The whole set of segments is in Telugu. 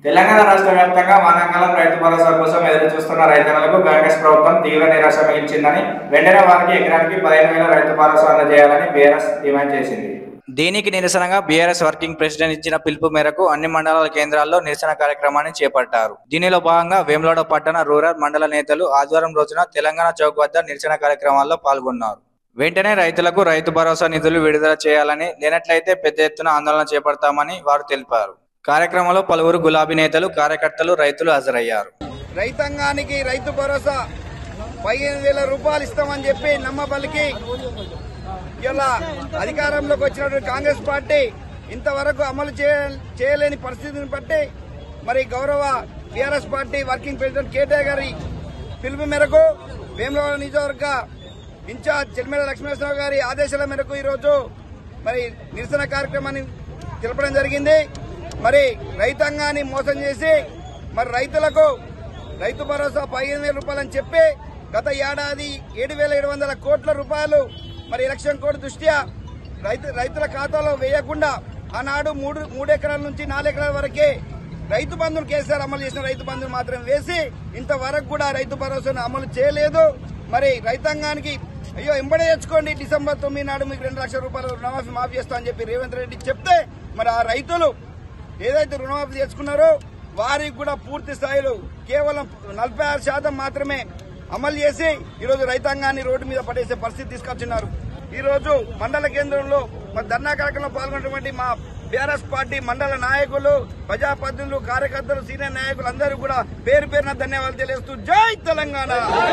తెలంగాణ రాష్ట్ర వ్యాప్తంగా వానాకాలం రైతు భరోసా కోసం ఎదురు చూస్తున్న రైతన్నలకు కాంగ్రెస్ ప్రభుత్వం తీవ్ర నిరాశ మిగిల్చిందని వెంటనే వారికి ఎకరానికి పదిహేను వేల రైతు భరోసా అందజేయాలని బీఆర్ఎస్ డిమాండ్ చేసింది దీనికి నిరసనగా బీఆర్ఎస్ వర్కింగ్ ప్రెసిడెంట్ ఇచ్చిన పిలుపు మేరకు అన్ని మండలాల కేంద్రాల్లో నిరసన కార్యక్రమాన్ని చేపట్టారు దీనిలో భాగంగా వేములవాడ పట్టణ రూరల్ మండల నేతలు ఆదివారం రోజున తెలంగాణ చౌక్ వద్ద నిరసన కార్యక్రమాల్లో పాల్గొన్నారు వెంటనే రైతులకు రైతు భరోసా నిధులు విడుదల చేయాలని లేనట్లయితే పెద్ద ఎత్తున ఆందోళన చేపడతామని వారు తెలిపారు కార్యక్రమంలో పలువురు గులాబీ నేతలు కార్యకర్తలు రైతులు హాజరయ్యారు రైతాంగానికి రైతు భరోసా పదిహేను వేల రూపాయలు ఇస్తామని చెప్పి నమ్మబలికి ఇలా అధికారంలోకి వచ్చినటువంటి కాంగ్రెస్ పార్టీ ఇంతవరకు అమలు చేయ- చేయలేని పరిస్థితిని బట్టి మరి గౌరవ BRS party working president KTR గారి పిలుపు మేరకు వేములవాడ నియోజకవర్గ ఇన్ఛార్జ్ చెల్మేడ లక్ష్మీనరసింహరావు గారి ఆదేశాల మేరకు ఈరోజు మరి నిరసన కార్యక్రమాన్ని తెలపడం జరిగింది మరి రైతాంగాన్ని మోసం చేసి మరి రైతులకు రైతు భరోసా పదిహేను వేల రూపాయలని చెప్పి గత ఏడాది ఏడు వేల ఏడు వందల కోట్ల రూపాయలు మరి ఎలక్షన్ కోడ్ దృష్ట్యా రైతు రైతుల ఖాతాలో వేయకుండా ఆనాడు మూడు మూడు ఎకరాల నుంచి నాలుగు ఎకరాల వరకే రైతు బంధును కేసీఆర్ అమలు చేసిన రైతు బంధును మాత్రం వేసి ఇంతవరకు కూడా రైతు భరోసాను అమలు చేయలేదు మరి రైతాంగానికి అయ్యో ఎంబడే తెచ్చుకోండి డిసెంబర్ తొమ్మిది నాడు మీకు రెండు లక్షల రూపాయలు రుణమాఫీ మాఫీ చేస్తా అని చెప్పి రేవంత్ రెడ్డి చెప్తే మరి ఆ రైతులు ఏదైతే రుణమాఫీ తెచ్చుకున్నారో వారికి కూడా పూర్తి స్థాయిలో కేవలం నలభై ఆరు శాతం మాత్రమే అమలు చేసి ఈరోజు రైతాంగాన్ని రోడ్డు మీద పడేసే పరిస్థితి తీసుకొచ్చున్నారు ఈ రోజు మండల కేంద్రంలో మరి ధర్నా కార్యక్రమంలో పాల్గొన్నటువంటి మా బీఆర్ఎస్ పార్టీ మండల నాయకులు ప్రజాప్రతినిధులు కార్యకర్తలు సీనియర్ నాయకులు అందరూ కూడా పేరు పేరున ధన్యవాదాలు తెలియజేస్తూ జై తెలంగాణ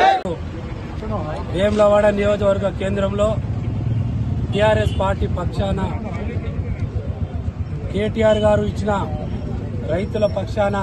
వేములవాడ నియోజకవర్గ కేంద్రంలో టిఆర్ఎస్ పార్టీ పక్షాన కేటీఆర్ గారు ఇచ్చిన రైతుల పక్షాన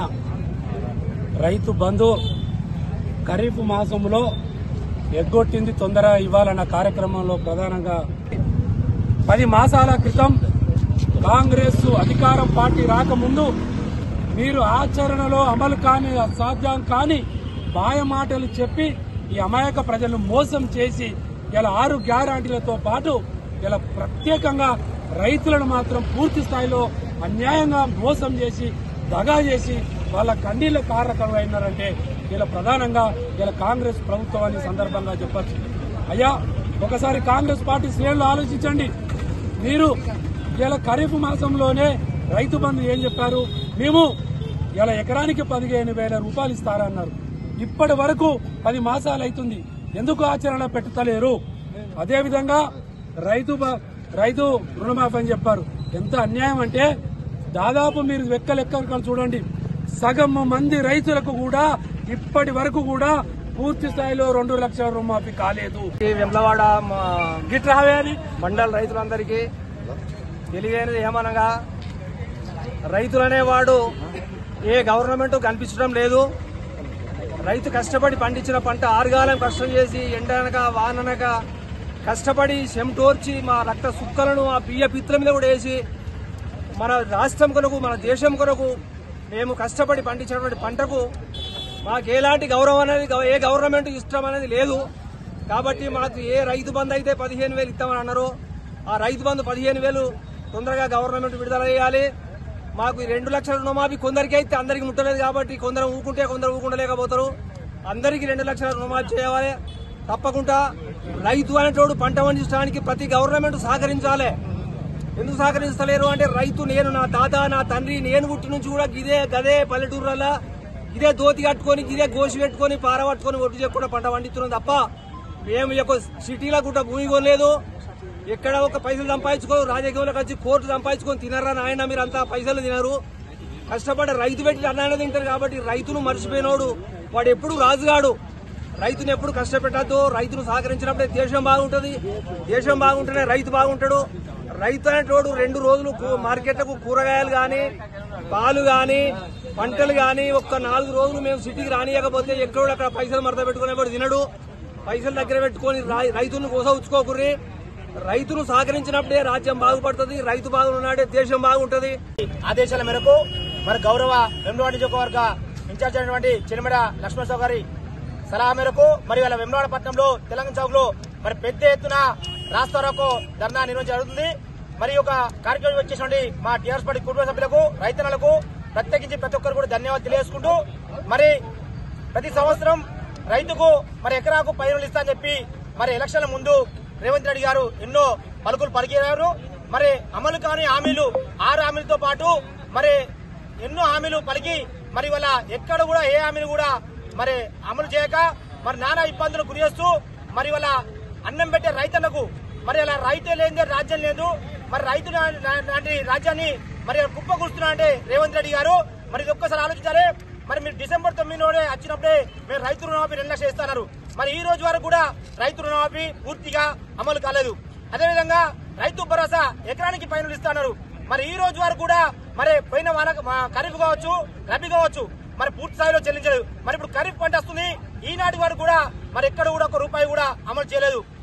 రైతు బంధు ఖరీఫ్ మాసంలో ఎగ్గొట్టింది తొందర ఇవ్వాలన్న కార్యక్రమంలో ప్రధానంగా పది మాసాల క్రితం కాంగ్రెస్ అధికారం పార్టీ రాకముందు మీరు ఆచరణలో అమలు కాని అసాధ్యం కాని మాయ మాటలు చెప్పి ఈ అమాయక ప్రజలను మోసం చేసి ఇలా ఆరు గ్యారంటీలతో పాటు ఇలా ప్రత్యేకంగా రైతులను మాత్రం పూర్తి స్థాయిలో అన్యాయంగా మోసం చేసి దగా చేసి వాళ్ళ కన్నీళ్ళ కారకమైనారంటే ఇలా ప్రధానంగా ఇలా కాంగ్రెస్ ప్రభుత్వాన్ని సందర్భంగా చెప్పచ్చు అయ్యా ఒకసారి కాంగ్రెస్ పార్టీ శ్రేణులు ఆలోచించండి మీరు ఇలా ఖరీఫ్ మాసంలోనే రైతు బంధు ఏం చెప్పారు మేము ఇలా ఎకరానికి పదిహేను వేల రూపాయలు ఇస్తారన్నారు ఇప్పటి వరకు పది మాసాలు అవుతుంది ఎందుకు ఆచరణ పెట్టుతలేరు అదేవిధంగా రైతు బ- రైతు రుణమాఫీ అని చెప్పారు ఎంత అన్యాయం అంటే దాదాపు మీరు లెక్క లెక్క చూడండి సగం మంది రైతులకు కూడా ఇప్పటి వరకు కూడా పూర్తి స్థాయిలో రెండు లక్షల రుణమాఫీ కాలేదు ఈ వెమ్లవాడ మ- గిట్ రావేది మండల రైతులందరికీ తెలియనిది ఏమనగా రైతులనేవాడు ఏ గవర్నమెంట్ కనిపించడం లేదు రైతు కష్టపడి పండించిన పంట ఆరుగాలం కష్టం చేసి ఎండనక వాననక కష్టపడి చెమటోర్చి మా రక్త సుక్కలను ఆ బియ్య పిత్తుల మీద కూడా వేసి మన రాష్ట్రం కొరకు మన దేశం కొరకు మేము కష్టపడి పండించినటువంటి పంటకు మాకు ఎలాంటి గౌరవం అనేది గవ- ఏ గవర్నమెంట్ ఇష్టం అనేది లేదు కాబట్టి మాకు ఏ రైతు బంధు అయితే పదిహేను వేలు ఇస్తామని అన్నారు ఆ రైతు బంధు పదిహేను వేలు తొందరగా గవర్నమెంట్ విడుదల చేయాలి మాకు ఈ రెండు లక్షల రుణమాఫీ కొందరికి అయితే అందరికి ముట్టలేదు కాబట్టి కొందరు ఊకుంటే కొందరు ఊకుండలేకపోతారు అందరికి రెండు లక్షల రుణమాఫీ చేయాలి తప్పకుండా రైతు అనేటోడు పంట పండించడానికి ప్రతి గవర్నమెంట్ సహకరించాలి ఎందుకు సహకరిస్తలేరు అంటే రైతు నేను నా తాత నా తండ్రి నేను పుట్టి నుంచి కూడా ఇదే గదే పల్లెటూరులలో ఇదే దోతి కట్టుకొని ఇదే గోసి పెట్టుకొని పార పట్టుకొని ఒడ్డు చేయకుండా పంట పండిస్తున్నాం తప్ప మేము యొక్క సిటీలో కూడా భూమి కొనలేదు ఎక్కడ ఒక పైసలు సంపాదించుకో రాజకీయంలోకి వచ్చి కోర్టు సంపాదించుకొని తినరా నాయన మీరు అంతా పైసలు తినరు కష్టపడి రైతు పెట్టి అన్నానే తింటారు కాబట్టి రైతును మర్చిపోయినోడు వాడు ఎప్పుడు రాజుగాడు రైతును ఎప్పుడు కష్టపెట్టద్దు రైతును సహకరించినప్పుడే దేశం బాగుంటది దేశం బాగుంటేనే రైతు బాగుంటాడు రైతు అనేటోడు రెండు రోజులు కూ- మార్కెట్లకు కూరగాయలు గాని పాలు గాని పంటలు గాని ఒక్క నాలుగు రోజులు మేము సిటీకి రానియకపోతే ఎక్కడో అక్కడ పైసలు మరత పెట్టుకునేవాడు తినడు పైసలు దగ్గర పెట్టుకొని రై- రైతులను కోసవుచ్చుకోకుర్రి రైతును సహకరించినప్పుడే రాజ్యం బాగుపడుతుంది రైతు బాగున్నాడే దేశం బాగుంటది ఆదేశాల మేరకు మరి గౌరవ వెమ్లవాడ నియోజకవర్గ ఇన్ఛార్జ్ అయినటువంటి చినిమడ లక్ష్మణరావు గారి సలహా మేరకు మరి వాళ్ళ వెమ్లవాడ పట్టణంలో తెలంగాణ చౌక్ లో మరి పెద్ద ఎత్తున రాస్తారోకో ధర్నా నిర్వహించడం జరుగుతుంది మరి ఒక కార్యక్రమం వచ్చేసినటువంటి మా టీఆర్ఎస్ పార్టీ కుటుంబ సభ్యులకు రైతన్నలకు ప్రత్యేకించి ప్రతి ఒక్కరు కూడా ధన్యవాదాలు తెలియజేసుకుంటూ మరి ప్రతి సంవత్సరం రైతుకు మరి ఎకరాకు పైరులు ఇస్తా అని చెప్పి మరి ఎలక్షన్ల ముందు రేవంత్ రెడ్డి గారు ఎన్నో పలుకులు పలికారు మరి అమలు కాని హామీలు ఆరు హామీలతో పాటు మరి ఎన్నో హామీలు పలికి మరి వాళ్ళ ఎక్కడ కూడా ఏ హామీలు కూడా మరి అమలు చేయక మరి నానా ఇబ్బందులు గురి చేస్తూ మరి వాళ్ళ అన్నం పెట్టే రైతన్నకు మరి అలా రైతే లేనిదే రాజ్యం లేదు మరి రైతు నా- నా- లాంటి రాజ్యాన్ని మరి కుప్ప కూస్తున్నా అంటే రేవంత్ రెడ్డి గారు మరి ఇది ఒక్కసారి ఆలోచించాలి మరి మీరు డిసెంబర్ తొమ్మిది రోజే వచ్చినప్పుడే మేము రైతు రుణమాఫీ రెండు లక్షలు ఇస్తున్నారు మరి ఈ రోజు వరకు కూడా రైతు రుణమాఫీ పూర్తిగా అమలు కాలేదు అదేవిధంగా రైతు భరోసా ఎకరానికి పైన ఇస్తున్నారు మరి ఈ రోజు వరకు కూడా మరి పోయిన వాన మా- ఖరీఫ్ కావచ్చు రబీ కావచ్చు మరి పూర్తి స్థాయిలో చెల్లించలేదు మరి ఇప్పుడు ఖరీఫ్ పంట వస్తుంది ఈనాటి వరకు కూడా మరి ఎక్కడ కూడా ఒక రూపాయి కూడా అమలు చేయలేదు